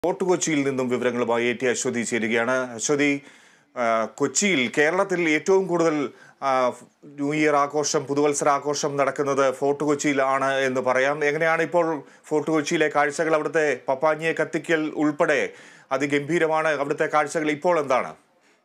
Fort കൊച്ചിയിൽ നിന്നും വിവരങ്ങളുമായി എ ടി അശ്വതി ചേരുകയാണ് അശ്വതി ആ, കൊച്ചിയിൽ കേരളത്തിൽ ഏറ്റവും കൂടുതൽ ആ, ന്യൂ ഇയർ ആഘോഷം പുതുവത്സര ആഘോഷം നടക്കുന്നത് ഫോർട്ട് കൊച്ചിയിലാണ് എന്ന് പറയാം എങ്ങനെയാണ് ഇപ്പോൾ ഫോർട്ട് കൊച്ചിയിലെ കാഴ്ചകൾ അവിടുത്തെ പപ്പാഞ്ഞിയെ കത്തിക്കൽ ഉൾപ്പെടെ അതിഗംഭീരമാണ് അവിടുത്തെ കാഴ്ചകൾ ഇപ്പോൾ എന്താണ്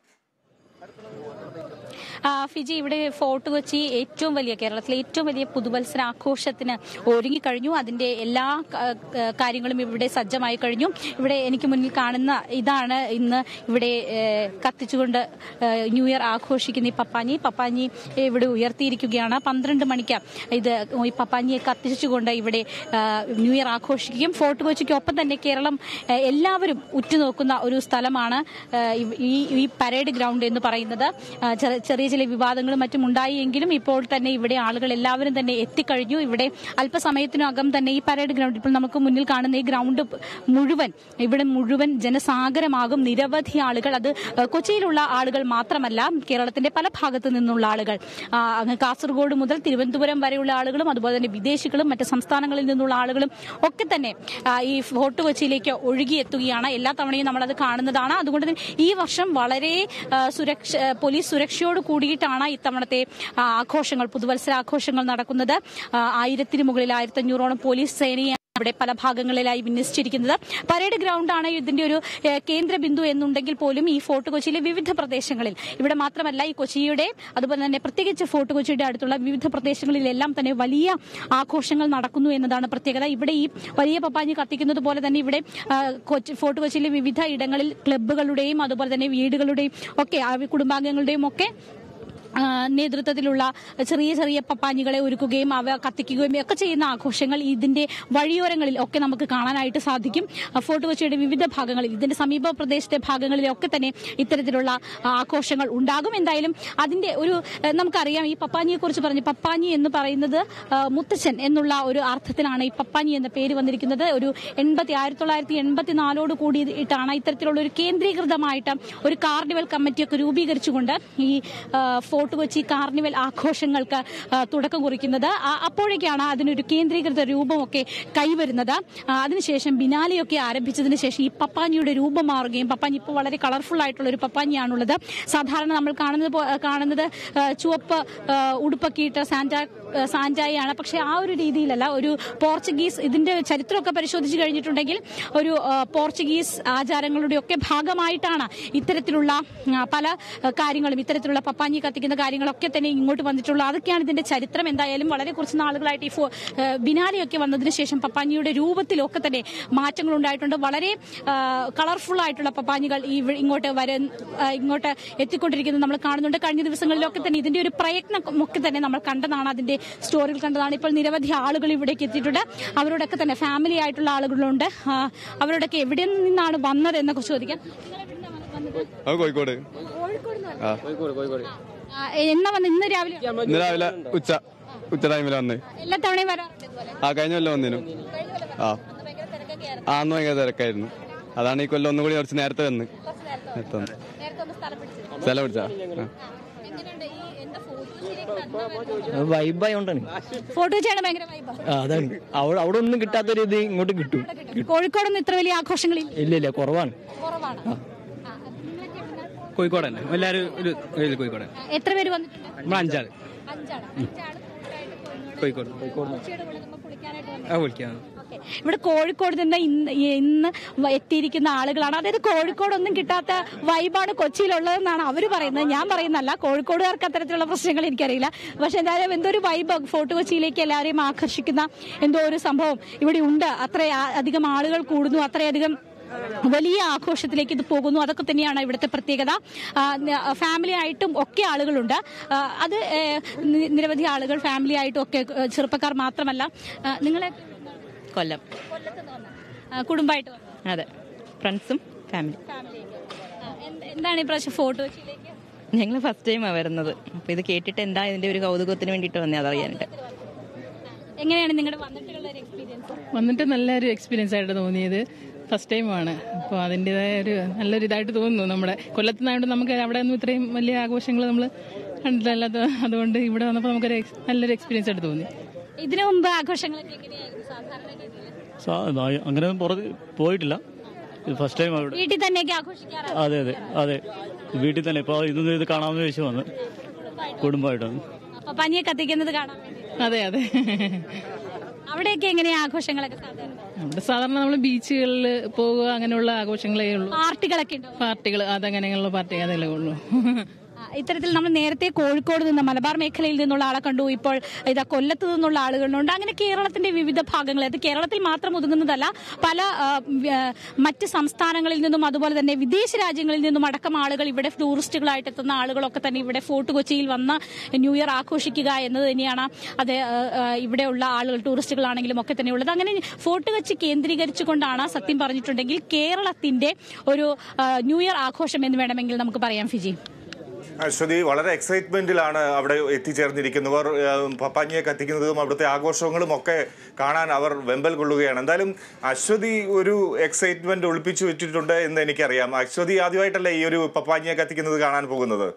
ആ, ഫിജി ഇവിടെ ഫോർട്ട് കൊച്ചി ഏറ്റവും വലിയ കേരളത്തിലെ ഏറ്റവും വലിയ പുതുവത്സര ആഘോഷത്തിന് ഒരുങ്ങിക്കഴിഞ്ഞു അതിന്റെ എല്ലാ ക- ക- കാര്യങ്ങളും ഇവിടെ സജ്ജമായി കഴിഞ്ഞു ഇവിടെ എനിക്ക് മുന്നിൽ കാണുന്ന ഇതാണ് ഇന്ന് ഇവിടെ ഏ, കത്തിച്ചുകൊണ്ട് ഏ, ന്യൂ ഇയർ ആഘോഷിക്കുന്ന ഈ പപ്പാഞ്ഞി പപ്പാഞ്ഞി ഇവിടെ ഉയർത്തിയിരിക്കുകയാണ് പന്ത്രണ്ട് മണിക്ക് ഇത് ഈ പപ്പാഞ്ഞിയെ കത്തിച്ചുകൊണ്ട് ഇവിടെ ആ, ന്യൂ ഇയർ ആഘോഷിക്കുകയും ഫോർട്ട് കൊച്ചിക്കൊപ്പം തന്നെ കേരളം ഏ, എല്ലാവരും ഉറ്റുനോക്കുന്ന ഒരു സ്ഥലമാണ് ഏ, ഈ ഈ പരേഡ് ഗ്രൗണ്ട് എന്ന് പറയുന്നത് ആ, ചെറിയ ചെറിയ ചില വിവാദങ്ങളും മറ്റും ഉണ്ടായി എങ്കിലും ഇപ്പോൾ തന്നെ ഇവിടെ ആളുകൾ എല്ലാവരും തന്നെ എത്തിക്കഴിഞ്ഞു ഇവിടെ അല്പസമയത്തിനകം തന്നെ ഈ പരേഡ് ഗ്രൗണ്ട് ഇപ്പോൾ നമുക്ക് മുന്നിൽ കാണുന്ന ഈ ഗ്രൗണ്ട് മുഴുവൻ ഇവിടെ മുഴുവൻ ജനസാഗരമാകും നിരവധി ആളുകൾ അത് ആ, കൊച്ചിയിലുള്ള ആളുകൾ മാത്രമല്ല കേരളത്തിന്റെ പല ഭാഗത്തു നിന്നുള്ള ആളുകൾ ആ, അങ്ങ് കാസർഗോഡ് മുതൽ തിരുവനന്തപുരം വരെയുള്ള ആളുകളും അതുപോലെ തന്നെ വിദേശികളും മറ്റ് സംസ്ഥാനങ്ങളിൽ നിന്നുള്ള ആളുകളും ഒക്കെ തന്നെ ആ, ഈ ഫോർട്ട് കൊച്ചിയിലേക്ക് ഒഴുകിയെത്തുകയാണ് എല്ലാ തവണയും നമ്മളത് കാണുന്നതാണ് അതുകൊണ്ട് തന്നെ ഈ വർഷം വളരെ ആ, സുരക്ഷ പോലീസ് സുരക്ഷയോട് കൂടിയിട്ടാണ് ഇത്തവണത്തെ ആ, ആഘോഷങ്ങൾ പുതുവത്സര ആഘോഷങ്ങൾ നടക്കുന്നത് ആ, ആയിരത്തിന് മുകളിൽ ആയിരത്തി അഞ്ഞൂറോളം പോലീസ് സേനയെ ഇവിടെ പല ഭാഗങ്ങളിലായി വിന്യസിച്ചിരിക്കുന്നത് പരേഡ് ഗ്രൗണ്ടാണ് ഇതിന്റെ ഒരു ഏഹ്, കേന്ദ്ര ബിന്ദു എന്നുണ്ടെങ്കിൽ പോലും ഈ ഫോർട്ട് കൊച്ചിയിലെ വിവിധ പ്രദേശങ്ങളിൽ ഇവിടെ മാത്രമല്ല ഈ കൊച്ചിയുടെ അതുപോലെ തന്നെ പ്രത്യേകിച്ച് ഫോർട്ട് കൊച്ചിയുടെ അടുത്തുള്ള വിവിധ പ്രദേശങ്ങളിലെല്ലാം തന്നെ വലിയ ആഘോഷങ്ങൾ നടക്കുന്നു എന്നതാണ് പ്രത്യേകത ഇവിടെ ഈ വലിയ പപ്പാഞ്ഞി കത്തിക്കുന്നത് പോലെ തന്നെ ഇവിടെ ആ, കൊച്ചി ഫോർട്ട് കൊച്ചിയിലെ വിവിധ ഇടങ്ങളിൽ ക്ലബ്ബുകളുടെയും അതുപോലെ തന്നെ വീടുകളുടെയും ഒക്കെ ആ കുടുംബാംഗങ്ങളുടെയും ഒക്കെ ആ, നേതൃത്വത്തിലുള്ള ചെറിയ ചെറിയ പപ്പാഞ്ഞികളെ ഒരുക്കുകയും അവ കത്തിക്കുകയും ഒക്കെ ചെയ്യുന്ന ആഘോഷങ്ങൾ ഇതിന്റെ വഴിയോരങ്ങളിൽ ഒക്കെ നമുക്ക് കാണാനായിട്ട് സാധിക്കും ആ, ഫോർട്ട് കൊച്ചിയുടെ വിവിധ ഭാഗങ്ങളിൽ ഇതിന്റെ സമീപ പ്രദേശത്തെ ഭാഗങ്ങളിലൊക്കെ തന്നെ ഇത്തരത്തിലുള്ള ആ, ആഘോഷങ്ങൾ ഉണ്ടാകും എന്തായാലും അതിന്റെ ഒരു ഏഹ്, നമുക്കറിയാം ഈ പപ്പാഞ്ഞിയെ കുറിച്ച് പറഞ്ഞു പപ്പാഞ്ഞി എന്ന് പറയുന്നത് ആ, മുത്തച്ഛൻ എന്നുള്ള ഒരു അർത്ഥത്തിലാണ് ഈ പപ്പാഞ്ഞി എന്ന പേര് വന്നിരിക്കുന്നത് ഒരു എൺപത്തി ആയിരത്തി തൊള്ളായിരത്തി എൺപത്തി നാലോട് കൂടിയിട്ടാണ് ഇത്തരത്തിലുള്ള ഒരു കേന്ദ്രീകൃതമായിട്ട് ഒരു കാർണിവൽ കമ്മിറ്റിയൊക്കെ രൂപീകരിച്ചുകൊണ്ട് ഈ ആ, ഫോർട്ട് കൊച്ചി കാർണിവൽ ആഘോഷങ്ങൾക്ക് ആ, തുടക്കം കുറിക്കുന്നത് ആ- അപ്പോഴേക്കാണ് അതിനൊരു കേന്ദ്രീകൃത രൂപമൊക്കെ കൈവരുന്നത് ആ, അതിനുശേഷം ബിനാലെയൊക്കെ ആരംഭിച്ചതിന് ശേഷം ഈ പപ്പാഞ്ഞിയുടെ രൂപം മാറുകയും പപ്പാഞ്ഞി ഇപ്പോൾ വളരെ കളർഫുൾ ആയിട്ടുള്ള ഒരു പപ്പാഞ്ഞിയാണുള്ളത് സാധാരണ നമ്മൾ കാണുന്നത് പോ- കാണുന്നത് ആ, ചുവപ്പ് ആ, ഉടുപ്പൊക്കെ ഇട്ട സാന്റ ആ, സാന്റായാണ് പക്ഷേ ആ ഒരു രീതിയിലല്ല ഒരു പോർച്ചുഗീസ് ഇതിന്റെ ചരിത്രമൊക്കെ പരിശോധിച്ച് കഴിഞ്ഞിട്ടുണ്ടെങ്കിൽ ഒരു ആ, പോർച്ചുഗീസ് ആചാരങ്ങളുടെ ഒക്കെ ഭാഗമായിട്ടാണ് ഇത്തരത്തിലുള്ള ആ, പല ആ, കാര്യങ്ങളും ഇത്തരത്തിലുള്ള പപ്പാഞ്ഞി കത്തിക്കുന്ന കാര്യങ്ങളൊക്കെ തന്നെ ഇങ്ങോട്ട് വന്നിട്ടുള്ളത് അതൊക്കെയാണ് ഇതിന്റെ ചരിത്രം എന്തായാലും വളരെ കുറച്ച് നാളുകളായിട്ട് ഈ ഫോ- ആ, ബിനാലെയൊക്കെ വന്നതിന് ശേഷം പപ്പാഞ്ഞിയുടെ രൂപത്തിലൊക്കെ തന്നെ മാറ്റങ്ങൾ ഉണ്ടായിട്ടുണ്ട് വളരെ കളർഫുൾ ആയിട്ടുള്ള പപ്പാഞ്ഞികൾ ഈ വഴി- ഇങ്ങോട്ട് വര ആ, ഇങ്ങോട്ട് എത്തിക്കൊണ്ടിരിക്കുന്നത് നമ്മൾ കാണുന്നുണ്ട് കഴിഞ്ഞ ദിവസങ്ങളിലൊക്കെ തന്നെ ഇതിന്റെ ഒരു പ്രയത്നം ഒക്കെ തന്നെ നമ്മൾ കണ്ടതാണ് അതിന്റെ സ്റ്റോറിൽ കണ്ടതാണ് ഇപ്പോൾ നിരവധി ആളുകൾ ഇവിടേക്ക് എത്തിയിട്ടുണ്ട് അവരോടൊക്കെ തന്നെ ഫാമിലി ആയിട്ടുള്ള ആളുകളുണ്ട് ആ, അവരോടൊക്കെ എവിടെ നിന്നാണ് വന്നത് എന്നൊക്കെ ചോദിക്കാം അത് കോഴിക്കോട് ആ ആ, എന്നാ വന്നത് ഇന്ന് രാവിലെ ഇന്ന് രാവിലെ ഉച്ച ഉച്ച ടൈമിൽ വന്ന് എല്ലാ തവണയും വരാറുണ്ട് ഇതുപോലെ ആ കഴിഞ്ഞ കൊല്ലം വന്നിനു ആ ആ അന്ന് ഭയങ്കര തിരക്കായിരുന്നു അതാണ് ഈ കൊല്ലം ഒന്നും കൂടി കുറച്ച് നേരത്തെ വന്ന് നേരത്തെ വന്ന് നേരത്തെ ഒന്ന് സ്ഥലം പിടിച്ചത് സ്ഥലം പിടിച്ചാ എങ്ങനെയുണ്ട് ഈ എന്താ ഫോട്ടോ വൈബായോണ്ടാണ് ഫോട്ടോ വെച്ചാണ് ഭയങ്കര വൈബാ ആ, അതാണ് അവിടെ അവിടെ ഒന്നും കിട്ടാത്തൊരു ഇത് ഇങ്ങോട്ട് കിട്ടും കോഴിക്കോടൊന്നും ഇത്ര വലിയ ആഘോഷങ്ങളിൽ ഇല്ല ഇല്ല കുറവാണ് കുറവാണ് ആ, നിങ്ങളൊക്കെ എവിടുന്നാ? കോഴിക്കോട് തന്നെ എല്ലാവരും ഒരു ഒരു കോഴിക്കോട് എത്ര പേര് വന്നിട്ടുണ്ട് നമ്മൾ അഞ്ചാള് അഞ്ചാണ് അഞ്ചാള് കൂട്ടായിട്ട് കോഴിക്കോട് ഉച്ചയുടെ കൂടെ നമ്മൾ കുളിക്കാനായിട്ട് വന്നത്. ആ വിളിക്കാം ഓക്കേ. ഇവിടെ കോഴിക്കോട് നിന്ന് ഇന്ന് ഇന്ന് വ- എത്തിയിരിക്കുന്ന ആളുകളാണ് അതായത് കോഴിക്കോടൊന്നും കിട്ടാത്ത വൈബാണ് കൊച്ചിയിലുള്ളതെന്നാണ് അവർ പറയുന്നത് ഞാൻ പറയുന്നല്ല കോഴിക്കോടുകാർക്ക് അത്തരത്തിലുള്ള പ്രശ്നങ്ങൾ എനിക്കറിയില്ല പക്ഷെ എന്തായാലും എന്തോ ഒരു വൈബ് ഫോർട്ട് കൊച്ചിയിലേക്ക് എല്ലാവരെയും ആകർഷിക്കുന്ന എന്തോ ഒരു സംഭവം ഇവിടെ ഉണ്ട് അത്ര ആ- അധികം ആളുകൾ കൂടുന്നു അത്രയധികം വലിയ ആഘോഷത്തിലേക്ക് ഇത് പോകുന്നു അതൊക്കെ തന്നെയാണ് ഇവിടുത്തെ പ്രത്യേകത ആ, ന- ഫാമിലി ആയിട്ടും ഒക്കെ ആളുകളുണ്ട് ആ, അത് ഏ, നി- നിരവധി ആളുകൾ ഫാമിലി ആയിട്ടും ഒക്കെ ഏ, ചെറുപ്പക്കാർ മാത്രമല്ല ആ, നിങ്ങളെ കൊല്ലം കൊല്ലത്ത് നിന്ന് വന്നോ? ആ, കുടുംബമായിട്ട് വന്നോ? അതെ ഫ്രണ്ട്സും ഫാമിലി ഫാമിലിയൊക്കെ. ആ, എന്ത്- എന്താണ് ഈ പ്രാവശ്യം ഫോട്ടോ കൊച്ചിയിലേക്ക് ഞങ്ങൾ ഫസ്റ്റ് ടൈമാണ് വരുന്നത് അപ്പോൾ ഇത് കേട്ടിട്ട് എന്താ ഇതിന്റെ ഒരു കൗതുകത്തിന് വേണ്ടിയിട്ട് വന്നേ അതറിയാനായിട്ട് എങ്ങനെയാണ് നിങ്ങളുടെ വന്നിട്ടുള്ള ഒരു എക്സ്പീരിയൻസ് വന്നിട്ട് നല്ലൊരു എക്സ്പീരിയൻസ് ആയിട്ട് തോന്നിയത് ഫസ്റ്റ് ടൈമാണ് അപ്പോൾ അതിൻ്റെതായ ഒരു നല്ലൊരു ഇതായിട്ട് തോന്നുന്നു നമ്മുടെ കൊല്ലത്ത് നിന്നായതുകൊണ്ട് നമുക്ക് അവിടെ ഒന്നും ഇത്രയും വലിയ ആഘോഷങ്ങൾ നമ്മൾ കണ്ടിട്ടല്ലാത്ത അതുകൊണ്ട് ഇവിടെ വന്നപ്പോൾ നമുക്കൊരു ex- നല്ലൊരു എക്സ്പീരിയൻസ് ആയിട്ട് തോന്നി ഇതിനു മുമ്പ് ആഘോഷങ്ങളൊക്കെ എങ്ങനെയായിരുന്നു സാധാരണ രീതിയിൽ സാ- നാ- അങ്ങനെ പുറത്ത് പോയിട്ടില്ല ഫസ്റ്റ് ടൈം അവിടെ വീട്ടിൽ തന്നെയൊക്കെ ആഘോഷിക്കാറ് അതെ അതെ അതെ വീട്ടിൽ തന്നെ ഇപ്പോൾ ഇതൊന്നും ഇത് കാണാമെന്ന് ചോദിച്ചു വന്ന് കുടുംബമായിട്ടാണ് അപ്പൊ പനിയെ കത്തിക്കുന്നത് കാണാൻ വേണ്ടി അതെ അതെ അവിടെയൊക്കെ എങ്ങനെയാ ആഘോഷങ്ങളൊക്കെ സാധാരണ നമ്മുടെ സാധാരണ നമ്മൾ ബീച്ചുകളിൽ പോവുക അങ്ങനെയുള്ള ആഘോഷങ്ങളേ ഉള്ളൂ പാർട്ടികളൊക്കെ ഉണ്ടോ പാർട്ടികൾ അതങ്ങനെയുള്ള പാർട്ടി അതല്ലേ ഉള്ളൂ ആ, ഇത്തരത്തിൽ നമ്മൾ നേരത്തെ കോഴിക്കോട് നിന്ന് മലബാർ മേഖലയിൽ നിന്നുള്ള ആളെ കണ്ടു ഇപ്പോൾ ഇതാ കൊല്ലത്ത് നിന്നുള്ള ആളുകളുണ്ട് അങ്ങനെ കേരളത്തിന്റെ വിവിധ ഭാഗങ്ങൾ അത് കേരളത്തിൽ മാത്രം ഒതുങ്ങുന്നതല്ല പല ആ, വ്യ- മറ്റ് സംസ്ഥാനങ്ങളിൽ നിന്നും അതുപോലെ തന്നെ വിദേശ രാജ്യങ്ങളിൽ നിന്നും അടക്കം ആളുകൾ ഇവിടെ ടൂറിസ്റ്റുകളായിട്ട് എത്തുന്ന ആളുകളൊക്കെ തന്നെ ഇവിടെ ഫോർട്ട് കൊച്ചിയിൽ വന്ന് ന്യൂ ഇയർ ആഘോഷിക്കുക എന്നത് തന്നെയാണ് അത് ആ, ആ, ഇവിടെയുള്ള ആളുകൾ ടൂറിസ്റ്റുകളാണെങ്കിലും ഒക്കെ തന്നെ ഉള്ളത് അങ്ങനെ ഫോർട്ട് കൊച്ചി കേന്ദ്രീകരിച്ചുകൊണ്ടാണ് സത്യം പറഞ്ഞിട്ടുണ്ടെങ്കിൽ കേരളത്തിന്റെ ഒരു ആ, ന്യൂ ഇയർ ആഘോഷം എന്ന് വേണമെങ്കിൽ നമുക്ക് പറയാം ഫിജി അശ്വതി വളരെ എക്സൈറ്റ്മെന്റിലാണ് അവിടെ എത്തിച്ചേർന്നിരിക്കുന്നവർ ഏഹ്, പപ്പാഞ്ഞിയെ കത്തിക്കുന്നതും അവിടുത്തെ ആഘോഷങ്ങളും ഒക്കെ കാണാൻ അവർ വെമ്പൽ കൊള്ളുകയാണ് എന്തായാലും അശ്വതി ഒരു എക്സൈറ്റ്മെന്റ് ഒളിപ്പിച്ചു വെച്ചിട്ടുണ്ട് എന്ന് എനിക്കറിയാം അശ്വതി ആദ്യമായിട്ടല്ലേ ഈ ഒരു പപ്പാഞ്ഞിയെ കത്തിക്കുന്നത് കാണാൻ പോകുന്നത്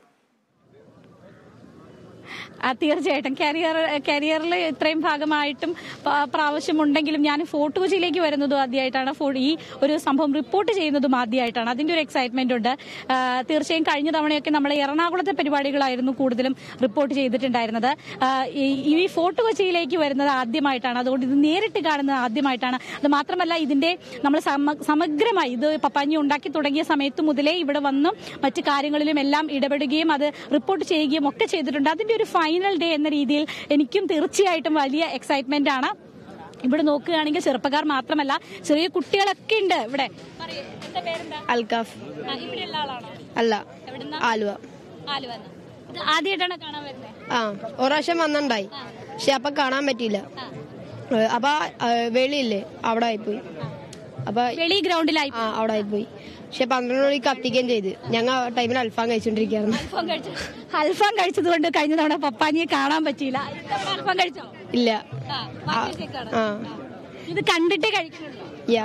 ആ, തീർച്ചയായിട്ടും കരിയർ കരിയറിൽ ഇത്രയും ഭാഗമായിട്ടും പ- പ്രാവശ്യമുണ്ടെങ്കിലും ഞാൻ ഫോർട്ട് കൊച്ചിയിലേക്ക് വരുന്നതും ആദ്യമായിട്ടാണ് ഫോ- ഈ ഒരു സംഭവം റിപ്പോർട്ട് ചെയ്യുന്നതും ആദ്യമായിട്ടാണ് അതിന്റെ ഒരു എക്സൈറ്റ്മെന്റ് ഉണ്ട് ആ, തീർച്ചയായും കഴിഞ്ഞ തവണയൊക്കെ നമ്മൾ എറണാകുളത്തെ പരിപാടികളായിരുന്നു കൂടുതലും റിപ്പോർട്ട് ചെയ്തിട്ടുണ്ടായിരുന്നത് ആ, ഈ- ഈ ഫോർട്ട് കൊച്ചിയിലേക്ക് വരുന്നത് ആദ്യമായിട്ടാണ് അതുകൊണ്ട് ഇത് നേരിട്ട് കാണുന്നത് ആദ്യമായിട്ടാണ് അത് മാത്രമല്ല ഇതിന്റെ നമ്മൾ സമ- സമഗ്രമായി ഇത് പപ്പാഞ്ഞി ഉണ്ടാക്കി തുടങ്ങിയ സമയത്ത് മുതലേ ഇവിടെ വന്നും മറ്റു കാര്യങ്ങളിലും എല്ലാം ഇടപെടുകയും അത് റിപ്പോർട്ട് ചെയ്യുകയും ഒക്കെ ചെയ്തിട്ടുണ്ട് അതിന്റെ ഒരു ഫൈനൽ ഡേ എന്ന രീതിയിൽ എനിക്കും തീർച്ചയായിട്ടും വലിയ എക്സൈറ്റ്മെന്റ് ആണ് ഇവിടെ നോക്കുകയാണെങ്കിൽ ചെറുപ്പക്കാർ മാത്രമല്ല ചെറിയ കുട്ടികളൊക്കെ ഉണ്ട് ഇവിടെ പറയൂ, എന്താ പേരെന്താ? അൽക്കാഫ് ആ, ഇവിടെയുള്ള ആളാണോ അല്ല എവിടുന്നാ? ആലുവ ആലുവന്ന്. ഇത് ആദ്യമായിട്ടാണ് കാണാൻ വരുന്നത് ആ ഒരു പ്രാവശ്യം വന്നിണ്ടായി പക്ഷെ അപ്പൊ കാണാൻ പറ്റിയില്ല ഏ, അപ്പൊ ഏ, വെളിയില്ലേ അവിടെ ആയിപ്പോയി അപ്പൊ വെളി ഗ്രൗണ്ടിലായി ആ അവിടെ ആയിപ്പോയി പക്ഷെ പന്ത്രണ്ട് മണിക്ക് കത്തിക്കുകയും ചെയ്ത് ഞങ്ങൾ ആ ടൈമിൽ അൽഫാം കഴിച്ചോണ്ടിരിക്കുകയായിരുന്നു അൽഫാം കഴിച്ചു അൽഫാം കഴിച്ചത് കൊണ്ട് കഴിഞ്ഞ തവണ പപ്പാനിയെ കാണാൻ പറ്റിയില്ല ഇത്തവണ അൽഫാം കഴിച്ചോ ഇല്ല ആ, ബാക്കി വെച്ചേക്കാണ്. ആ ഇത് കണ്ടിട്ടേ കഴിക്കുന്നുള്ളൂ യാ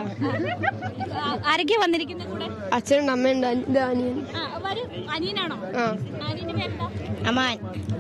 ആ, ആരൊക്കെയാ വന്നിരിക്കുന്നത് കൂടെ അച്ഛനുണ്ട് അമ്മയുണ്ട് അനി- ഇത് അനിയൻ ആ, വരൂ. അനിയനാണോ ആ അനിയന്റെ പേരെന്താ അമാൻ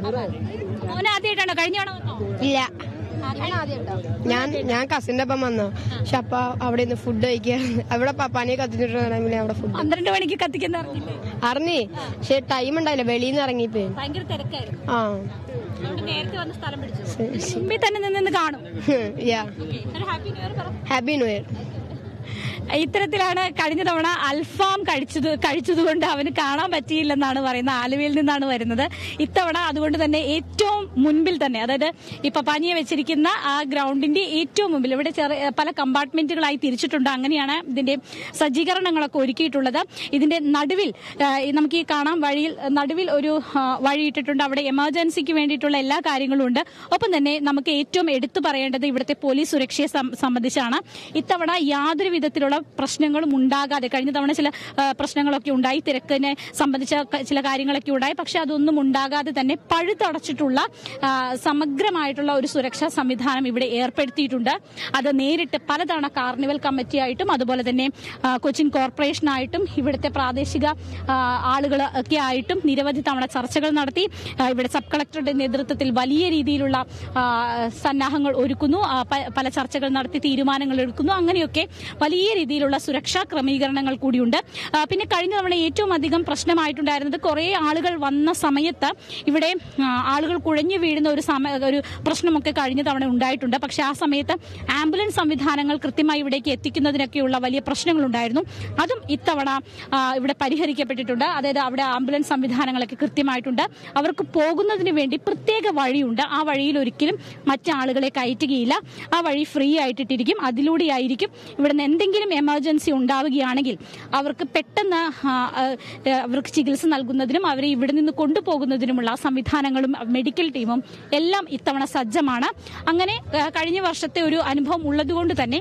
മോൻ ആദ്യമായിട്ടാണോ കഴിഞ്ഞ തവണ വന്നോ ഇല്ല ആ, കഴിഞ്ഞ- ഞാൻ ഞാൻ കസിന്റെ ഒപ്പം വന്നു പക്ഷെ അപ്പൊ അവിടെ നിന്ന് ഫുഡ് കഴിക്കുകയായിരുന്നു അവിടെ പപ്പാനെ കത്തിച്ചിട്ട് ടൈമിൽ അവിടെ ഫുഡ് പന്ത്രണ്ട് മണിക്ക് കത്തിക്കുന്ന അറിഞ്ഞില്ലേ അറിഞ്ഞേ പക്ഷെ ടൈം ഉണ്ടായില്ല വെളിയിൽ നിന്ന് ഇറങ്ങിപ്പോയി ഭയങ്കര തിരക്കായിരുന്നു ആ അതുകൊണ്ട് നേരത്തെ വന്ന് സ്ഥലം പിടിച്ചു ശരി, ശരി. മുമ്പിൽ തന്നെ നിന്ന് നിന്ന് കാണും യാ Okay. ഒരു ഹാപ്പി ന്യൂ ഇയർ പറ ഹാപ്പി ന്യൂ ഇയർ ഇത്തരത്തിലാണ് കഴിഞ്ഞ തവണ അൽഫാം കഴിച്ചത് കഴിച്ചതുകൊണ്ട് അവന് കാണാൻ പറ്റിയില്ലെന്നാണ് പറയുന്നത് ആലുവയിൽ നിന്നാണ് വരുന്നത് ഇത്തവണ അതുകൊണ്ട് തന്നെ ഏറ്റവും മുൻപിൽ തന്നെ അതായത് ഈ പപ്പാനിയെ വെച്ചിരിക്കുന്ന ആ ഗ്രൗണ്ടിന്റെ ഏറ്റവും മുമ്പിൽ ഇവിടെ ചെറിയ പല കമ്പാർട്ട്മെന്റുകളായി തിരിച്ചിട്ടുണ്ട് അങ്ങനെയാണ് ഇതിന്റെ സജ്ജീകരണങ്ങളൊക്കെ ഒരുക്കിയിട്ടുള്ളത് ഇതിന്റെ നടുവിൽ ആ, ഈ നമുക്ക് ഈ കാണാം വഴിയിൽ നടുവിൽ ഒരു ആ, വഴി ഇട്ടിട്ടുണ്ട് അവിടെ എമർജൻസിക്ക് വേണ്ടിയിട്ടുള്ള എല്ലാ കാര്യങ്ങളും ഉണ്ട് ഒപ്പം തന്നെ നമുക്ക് ഏറ്റവും എടുത്തു പറയേണ്ടത് ഇവിടുത്തെ പോലീസ് സുരക്ഷയെ സം- സംബന്ധിച്ചാണ് ഇത്തവണ യാതൊരു വിധത്തിലുള്ള പ്രശ്നങ്ങളും ഉണ്ടാകാതെ കഴിഞ്ഞ തവണ ചില ആ, പ്രശ്നങ്ങളൊക്കെ ഉണ്ടായി തിരക്കിനെ സംബന്ധിച്ച ക- ചില കാര്യങ്ങളൊക്കെ ഉണ്ടായി പക്ഷെ അതൊന്നും ഉണ്ടാകാതെ തന്നെ പഴുതടച്ചിട്ടുള്ള ആ, സമഗ്രമായിട്ടുള്ള ഒരു സുരക്ഷാ സംവിധാനം ഇവിടെ ഏർപ്പെടുത്തിയിട്ടുണ്ട് അത് നേരിട്ട് പലതവണ കാർണിവൽ കമ്മിറ്റിയായിട്ടും അതുപോലെ തന്നെ ആ, കൊച്ചിൻ കോർപ്പറേഷനായിട്ടും ഇവിടുത്തെ പ്രാദേശിക ആളുകൾ ഒക്കെ ആയിട്ടും നിരവധി തവണ ചർച്ചകൾ നടത്തി ആ, ഇവിടെ സബ് കളക്ടറുടെ നേതൃത്വത്തിൽ വലിയ രീതിയിലുള്ള ആ, സന്നാഹങ്ങൾ ഒരുക്കുന്നു ആ, പ- പല ചർച്ചകൾ നടത്തി തീരുമാനങ്ങൾ എടുക്കുന്നു അങ്ങനെയൊക്കെ വലിയ രീതിയിലുള്ള സുരക്ഷാ ക്രമീകരണങ്ങൾ കൂടിയുണ്ട് ആ, പിന്നെ കഴിഞ്ഞ തവണ ഏറ്റവും അധികം പ്രശ്നമായിട്ടുണ്ടായിരുന്നത് കുറേ ആളുകൾ വന്ന സമയത്ത് ഇവിടെ ആ, ആളുകൾ കുഴഞ്ഞു വീഴുന്ന ഒരു സമയ ഒരു പ്രശ്നമൊക്കെ കഴിഞ്ഞ തവണ ഉണ്ടായിട്ടുണ്ട് പക്ഷെ ആ സമയത്ത് ആംബുലൻസ് സംവിധാനങ്ങൾ കൃത്യമായി ഇവിടേക്ക് എത്തിക്കുന്നതിനൊക്കെയുള്ള വലിയ പ്രശ്നങ്ങളുണ്ടായിരുന്നു അതും ഇത്തവണ ആ, ഇവിടെ പരിഹരിക്കപ്പെട്ടിട്ടുണ്ട് അതായത് അവിടെ ആംബുലൻസ് സംവിധാനങ്ങളൊക്കെ കൃത്യമായിട്ടുണ്ട് അവർക്ക് പോകുന്നതിന് വേണ്ടി പ്രത്യേക വഴിയുണ്ട് ആ വഴിയിൽ ഒരിക്കലും മറ്റാളുകളെ കയറ്റുകയില്ല ആ വഴി ഫ്രീ ആയിട്ടിട്ടിരിക്കും അതിലൂടെയായിരിക്കും ഇവിടുന്ന് എന്തെങ്കിലും എമർജൻസി ഉണ്ടാവുകയാണെങ്കിൽ അവർക്ക് പെട്ടെന്ന് ആ, ആ, അവർക്ക് ചികിത്സ നൽകുന്നതിനും അവരെ ഇവിടെ നിന്ന് കൊണ്ടുപോകുന്നതിനുമുള്ള സംവിധാനങ്ങളും മെഡിക്കൽ ടീമും എല്ലാം ഇത്തവണ സജ്ജമാണ് അങ്ങനെ ആ, കഴിഞ്ഞ വർഷത്തെ ഒരു അനുഭവം ഉള്ളതുകൊണ്ട് തന്നെ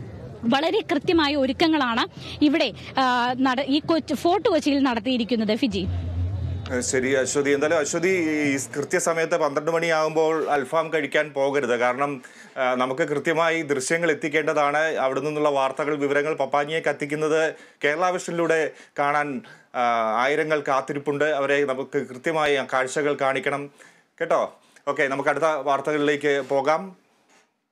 വളരെ കൃത്യമായ ഒരുക്കങ്ങളാണ് ഇവിടെ ആ, നട- ഈ കൊച്ചി ഫോർട്ട് കൊച്ചിയിൽ നടത്തിയിരിക്കുന്നത് ഫിജി ഏഹ് ശരി അശ്വതി എന്തായാലും അശ്വതി ഈ കൃത്യസമയത്ത് പന്ത്രണ്ട് മണിയാകുമ്പോൾ അൽഫാം കഴിക്കാൻ പോകരുത് കാരണം ആ, നമുക്ക് കൃത്യമായി ദൃശ്യങ്ങൾ എത്തിക്കേണ്ടതാണ് അവിടെ നിന്നുള്ള വാർത്തകൾ വിവരങ്ങൾ പപ്പാനിയെ കത്തിക്കുന്നത് കേരള വിഷനിലൂടെ കാണാൻ ആ, ആയിരങ്ങൾ കാത്തിരിപ്പുണ്ട് അവരെ നമുക്ക് കൃത്യമായി ആ കാഴ്ചകൾ കാണിക്കണം കേട്ടോ ഓക്കെ നമുക്ക് അടുത്ത വാർത്തകളിലേക്ക് പോകാം